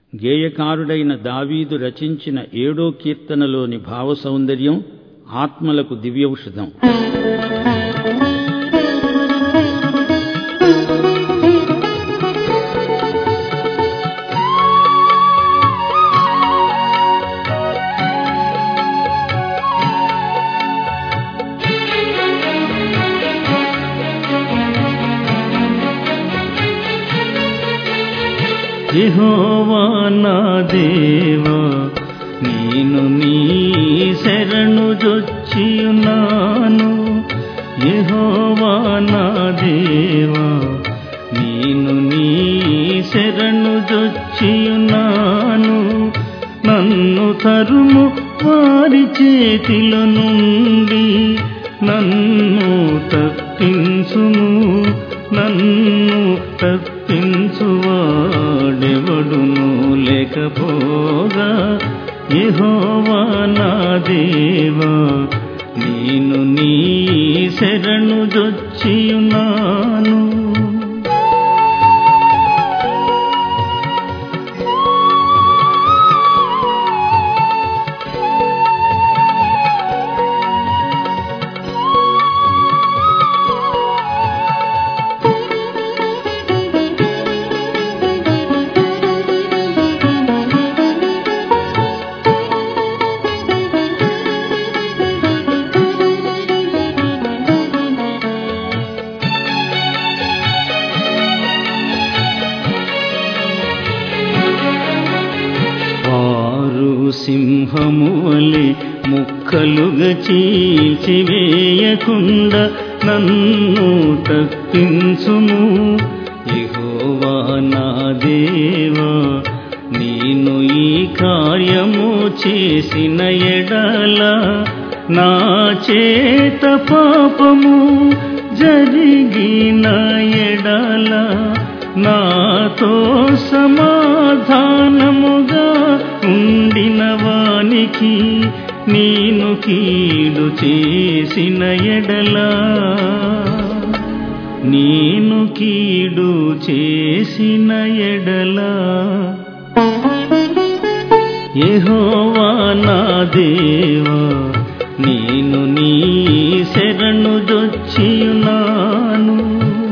గేయకారుడైన దావీదు రచించిన ఏడో కీర్తనలోని భావ సౌందర్యం ఆత్మలకు దివ్యౌషధం యెహోవా నా దేవా నేను నీ శరణు జొచ్చియున్నాను యెహోవా నా దేవా నేను నీ శరణు జొచ్చియున్నాను నన్ను తరుము వారి చేతిలో నుండి నన్ను తప్పించుము నన్ను తప్పించువాడెవడును లేకపోగా యెహోవా నా దేవా నేను నీ శరణు జొచ్చియున్నాను వారు సింహము వలె ముక్కలుగా చీల్చివేయకుండా నన్ను తప్పించుము యెహోవా నా దేవా నేను ఈ కార్యము చేసిన ఎడల నా చేత పాపము జరిగిన ఎడల నాతో సమాధానముగా ఉండిన వానికి నేను కీడు చేసిన ఎడలా నేను కీడు చేసిన ఎడలా యెహోవా నా దేవా నేను నీ శరణు జొచ్చియున్నాను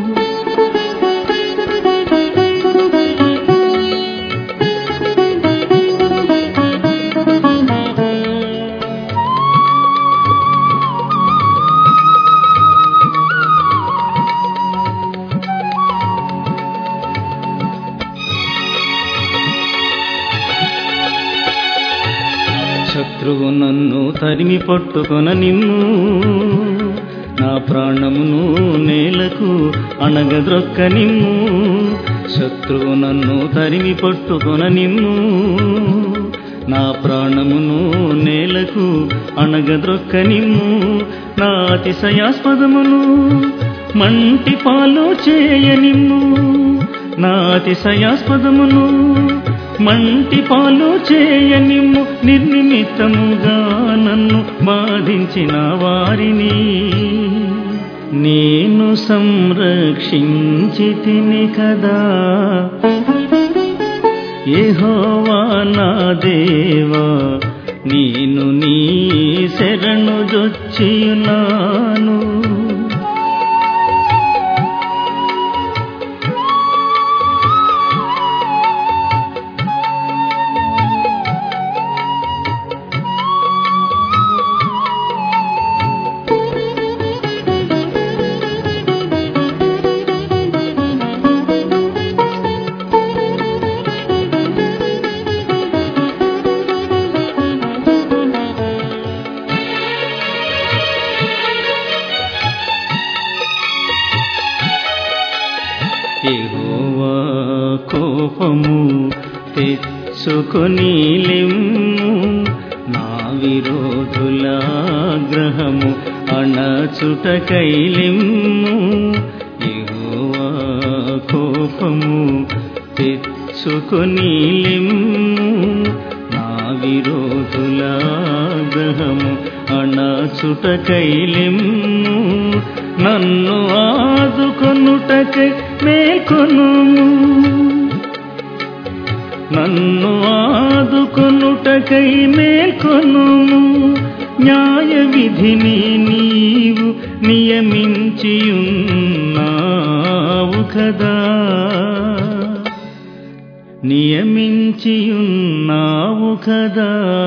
శత్రువు నన్ను తరిమి పట్టుకొన నిమ్ము నా ప్రాణమును నేలకు అణగద్రొక్క నిమ్ము శత్రువు నన్ను తరిమి పట్టుకొన నిమ్ము నా ప్రాణమును నేలకు అణగద్రొక్క నిమ్ము నా అతిశయాస్పదమును మంటి పాలు చేయనిమ్ము నా అతిశయాస్పదమును మంటి పాలు చేయనిమ్ము నిర్నిమిత్తముగా నన్ను బాధించిన వారిని నేను సంరక్షించి తిని కదా యెహోవా నా దేవా నేను నీ శరణు జొచ్చియున్నాను యెహోవా కోపము తెచ్చుకొని లెమ్ము నా విరోధుల గ్రహము అణచుటకైలెమ్ము యెహోవా కోపము తెచ్చుకొని లెమ్ము నా విరోధుల గ్రహము అణచుటకైలెమ్ము నన్ను ఆదుకొనుటకై మేల్కొను నన్ను ఆదుకొనుటకై మేల్కొను న్యాయ విధిని నీవు నియమించియున్నావు కదా నియమించియున్నావు కదా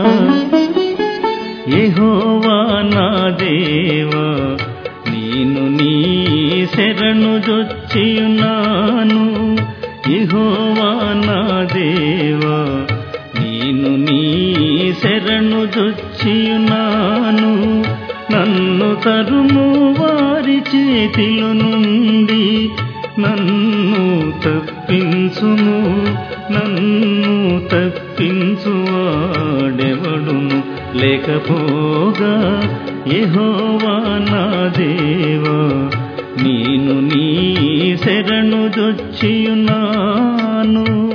యెహోవా నా దేవా నేను నీ శరణు జొచ్చియున్నాను యెహోవా నా దేవా నేను నీ శరణు జొచ్చియున్నాను నన్ను తరుము వారి చేతిలో నుండి నన్ను తప్పించుము నన్ను తప్పించువాడెవడును లేకపోగా యెహోవా నా దేవా నేను నీ శరణు జొచ్చియున్నాను